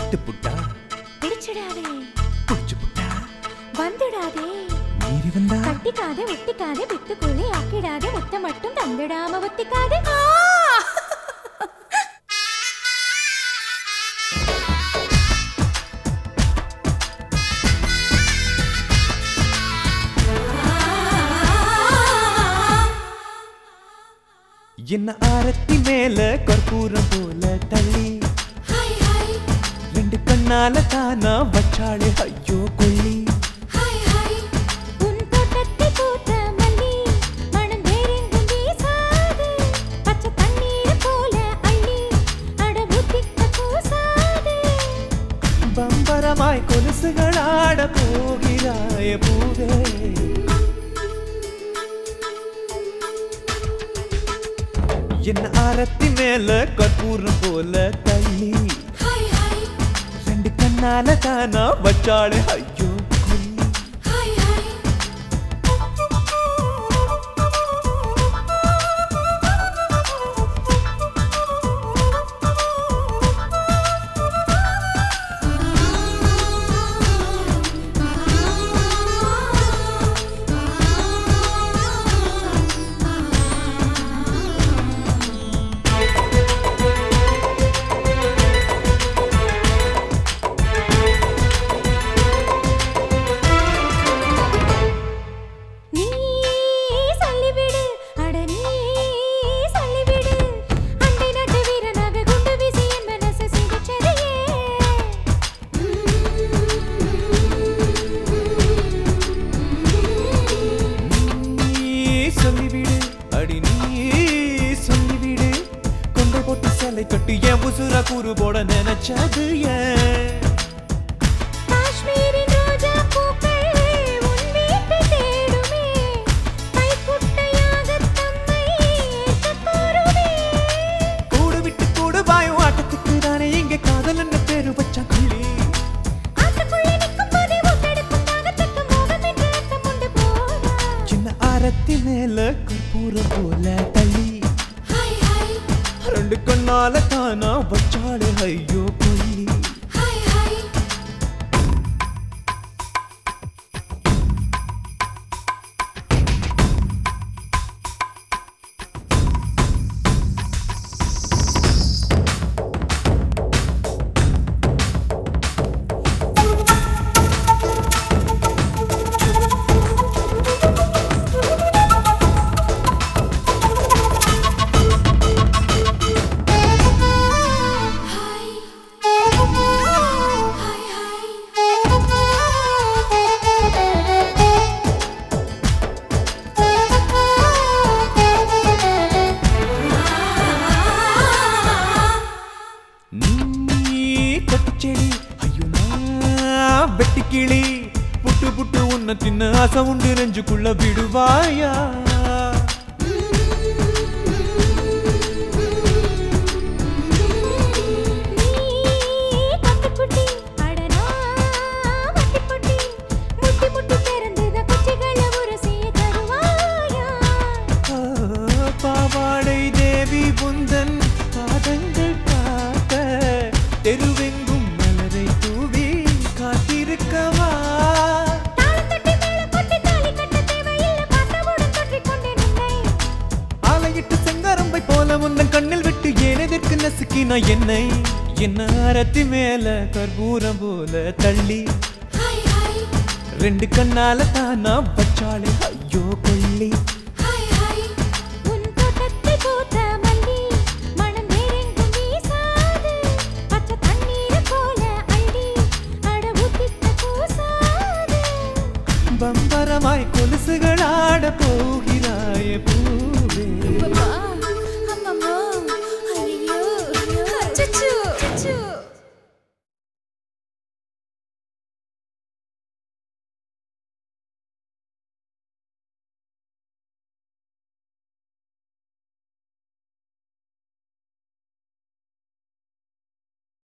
விட்டு புட்டா பிடிச்சிடாதே புடிச்சு புட்டா வந்துடாதே மீறி வந்தா கட்டிக்காதே ஒட்டிக்காதே விட்டுக்குள்ளே ஆக்கிடாதே ஒத்த மட்டும் தந்துடாம ஒத்திக்காதே என்ன ஆரத்தி மேல கற்பூரம் போல தள்ளி ஹாய் ஹாய் ரெண்டு கண்ணால தானா வச்சாளே ஐயோ கொள்ளி ஹாய் ஹாய் உன் தோட்டத்தை பூத்த மல்லி மனம் வேறெங்கும் வீசாது பச்சை தண்ணீர் போல அள்ளி அட ஊத்திக்க கூசாது பம்பரமாய் கொலுசுகளாட போகிறாய பூவே என்ன ஆரத்தி மேல கற்பூரம் போல தள்ளி ஹாய் ஹாய் ரெண்டு கண்ணால தானா வச்சாளே ஐயோ கொள்ளி ஹாய் ஹாய் நீ சொல்லிவிடு அட நீ சொல்லிவிடு அண்டை நாட்டு வீரனாக குண்டு வீசி என் மனசை சிதைச்சதையே நீ சொல்லிவிடு அடி நீ சொல்லிவிடு கொண்டை போட்டு சிலை கட்டி என் உசுர கூறு போட நினைச்சது ஏன் காஷ்மீரின் ரோஜா பூக்கள் உன் வீட்டை தேடுமே கைக்குட்டையாக தம்மை ஏற்கக் கோருமே கூடு விட்டு கூடு பாயும் ஆட்டத்துக்கு தானே இங்க காதல் என்ன பேரு வச்சா கொள்ளி ஆட்டுக்குள்ளே நிற்கும் போதே ஊட்டெடுக்கும் தாகத்துக்கு மோகம் என்று அர்த்தம் உண்டு போதா சின்ன ஆரத்தி மேல கற்பூரம் போல தள்ளி ஹாய் ஹாய் ரெண்டு கண்ணால தானா வச்சாளே ஐயோ கொல்லி ஹாய் ஹாய் ஹாய் ஹாய் ஹாய் நீ கட்டுச்செடி ஐயோ நான் வெட்டி கிளி புட்டு புட்டு உன்னை தின்ன ஆசை உண்டு நெஞ்சுக்குள்ள விடுவாயா நீ கட்டுக்குட்டி அடனா வட்டிப்பொட்டி முட்டி முட்டி பிறந்தத குச்சிகள உரசிய தருவாயா ஆ, பாவாடை தேவி புந்தன் பாதங்கள் காக்க தெருவெங்கும் மலரை தூவி காத்திருக்கவா தாளம் தட்டி மேளம் கொட்டி தாலி கட்ட தேவையில்லை பார்த்தவுடன் தொற்றிக் கொண்டேன் உன்னை ஆலையிட்டு செங்காரம்பை போல முந்தன் கண்ணில் விட்டு ஏனெதற்கு நசுக்கினா என்னை என்ன அரத்தி மேல கற்பூரம் போல தள்ளி ஹாய் ஹாய் ரெண்டு கண்ணால தானா வச்சாளே ஐயோ கொள்ளி ஹாய் ஹாய் உன் தோட்டத்தை பூத்த மல்லி மனம் வேறெங்கும் வீசாது பச்சை தண்ணீர் போல அள்ளி அட ஊத்திக்க கூசாது பம்பரமாய் கொலுசுகளாட போகிறாய பூவே பாபா